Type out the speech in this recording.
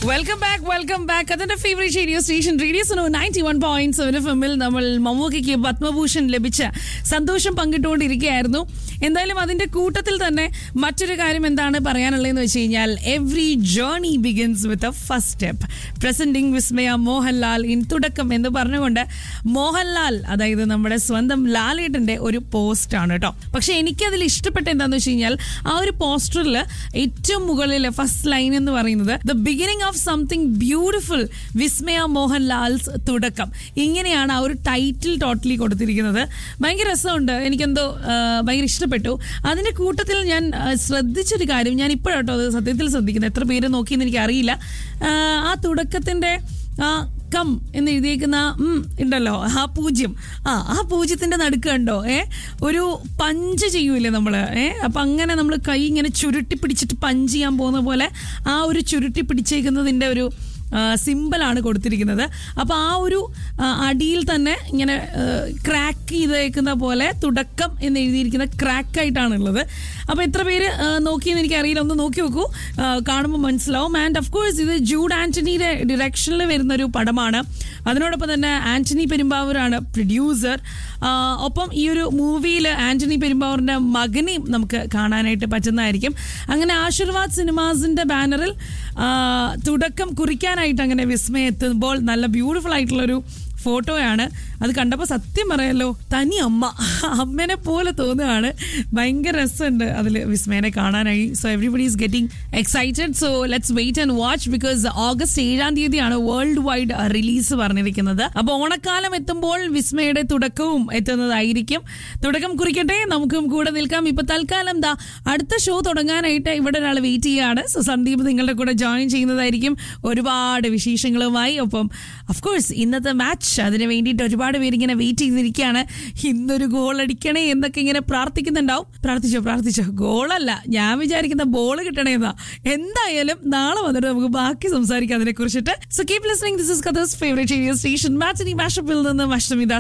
welcome back welcome back അതിന്റെ favourite radio station radio Suno ninety one point seven F എമ്മിൽ നമ്മൾ മമ്മൂക്കയ്ക്ക് പത്മഭൂഷൺ ലഭിച്ച സന്തോഷം പങ്കിട്ടുകൊണ്ടിരിക്കുകയായിരുന്നു എന്തായാലും അതിന്റെ കൂട്ടത്തിൽ തന്നെ മറ്റൊരു കാര്യം എന്താണ് പറയാനുള്ളതെന്ന് വെച്ച് കഴിഞ്ഞാൽ every journey begins with a first step presenting Vismaya Mohanlal in Thudakkam എന്ന് പറഞ്ഞുകൊണ്ട് മോഹൻലാൽ അതായത് നമ്മുടെ സ്വന്തം ലാലേട്ടന്റെ ഒരു പോസ്റ്റ് ആണ് കേട്ടോ പക്ഷെ എനിക്കതിൽ ഇഷ്ടപ്പെട്ട എന്താന്ന് വെച്ച് കഴിഞ്ഞാൽ ആ ഒരു പോസ്റ്ററിൽ ഏറ്റവും മുകളിൽ ഫസ്റ്റ് ലൈൻ എന്ന് പറയുന്നത് the beginning of something beautiful Vismaya Mohanlal's Thudakkam ഇങ്ങനെയാണ് ആ ഒരു ടൈറ്റിൽ ടോട്ടലി കൊടുത്തിരിക്കുന്നത് ഭയങ്കര രസമുണ്ട് എനിക്കെന്തോ ആ, ഭയങ്കര ഇഷ്ടപ്പെട്ടു അതിന്റെ കൂട്ടത്തിൽ ഞാൻ ആ, ശ്രദ്ധിച്ചൊരു കാര്യം ഞാൻ ഇപ്പോഴാട്ടോ അത് സത്യത്തിൽ ശ്രദ്ധിക്കുന്നത് എത്ര പേര് നോക്കിയെന്ന് എനിക്ക് അറിയില്ല ആ, ആ തുടക്കത്തിന്റെ ആ കം എന്ന് എഴുതിയേക്കുന്ന ഉം ഉണ്ടല്ലോ ആ പൂജ്യം ആ ആ പൂജ്യത്തിന്റെ നടുക്ക് കണ്ടോ ഏ ഒരു പഞ്ച് ചെയ്യൂലേ നമ്മള് ഏ അപ്പൊ അങ്ങനെ നമ്മൾ കൈ ഇങ്ങനെ ചുരുട്ടി പിടിച്ചിട്ട് പഞ്ച് ചെയ്യാൻ പോകുന്ന പോലെ ആ ഒരു ചുരുട്ടി പിടിച്ചേക്കുന്നതിന്റെ ഒരു സിമ്പിളാണ് കൊടുത്തിരിക്കുന്നത് അപ്പോൾ ആ ഒരു ആ, അടിയിൽ തന്നെ ഇങ്ങനെ ക്രാക്ക് ചെയ്തേക്കുന്ന പോലെ തുടക്കം എന്ന് എഴുതിയിരിക്കുന്ന ക്രാക്ക് ആയിട്ടാണുള്ളത് അപ്പോൾ എത്ര പേര് ആ, നോക്കിയെന്ന് എനിക്ക് അറിയില്ല ഒന്ന് നോക്കി നോക്കൂ കാണുമ്പോൾ മനസ്സിലാവും ആൻഡ് ഓഫ് കോഴ്സ് ഇത് ജൂഡ് ആന്റണിയുടെ ഡിറക്ഷനിൽ വരുന്ന ഒരു പടമാണ് അതിനോടൊപ്പം തന്നെ ആന്റണി പെരുമ്പാവൂരാണ് പ്രൊഡ്യൂസർ ഒപ്പം ഈ ഒരു മൂവിയിൽ ആന്റണി പെരുമ്പാവൂരിന്റെ മകനെയും നമുക്ക് കാണാനായിട്ട് പറ്റുന്നതായിരിക്കും അങ്ങനെ ആശീർവാദ് സിനിമാസിന്റെ ബാനറിൽ ആ, തുടക്കം കുറിക്കാനായിട്ട് അങ്ങനെ വിസ്മയം എത്തുമ്പോൾ നല്ല ബ്യൂട്ടിഫുൾ ആയിട്ടുള്ളൊരു ഫോട്ടോയാണ് അത് കണ്ടപ്പോൾ സത്യം പറയാലോ തനി അമ്മ അമ്മേനെ പോലെ തോന്നുകയാണ് ഭയങ്കര രസമുണ്ട് അതിൽ വിസ്മയനെ കാണാനായി so everybody is getting excited so let's wait and watch because August ഏഴാം തീയതിയാണ് വേൾഡ് വൈഡ് റിലീസ് പറഞ്ഞിരിക്കുന്നത് അപ്പോൾ ഓണക്കാലം എത്തുമ്പോൾ വിസ്മയുടെ തുടക്കവും എത്തുന്നതായിരിക്കും തുടക്കം കുറിക്കട്ടെ നമുക്കും കൂടെ നിൽക്കാം ഇപ്പൊ തൽക്കാലം ദാ അടുത്ത ഷോ തുടങ്ങാനായിട്ട് ഇവിടെ ഒരാൾ വെയിറ്റ് ചെയ്യാണ് സോ സന്ദീപ് നിങ്ങളുടെ കൂടെ ജോയിൻ ചെയ്യുന്നതായിരിക്കും ഒരുപാട് വിശേഷങ്ങളുമായി ഒപ്പം അഫ്കോഴ്സ് ഇന്നത്തെ മാച്ച് അതിന് വേണ്ടിയിട്ട് ഒരുപാട് പേര് ഇങ്ങനെ വെയിറ്റ് ചെയ്തിരിക്കുകയാണ് ഇന്നൊരു ഗോൾ അടിക്കണേ എന്നൊക്കെ ഇങ്ങനെ പ്രാർത്ഥിക്കുന്നുണ്ടാവും പ്രാർത്ഥിച്ചോ പ്രാർത്ഥിച്ചോ ഗോളല്ല ഞാൻ വിചാരിക്കുന്ന ബോൾ കിട്ടണേന്നാ എന്തായാലും നാളെ വന്നിട്ട് നമുക്ക് ബാക്കി സംസാരിക്കാം അതിനെ കുറിച്ചിട്ട് so keep listening this is Qatar's favourite station മാച്ചിനി മാഷപ്പിൽ നിന്ന് അഷ്ടമിദാസ്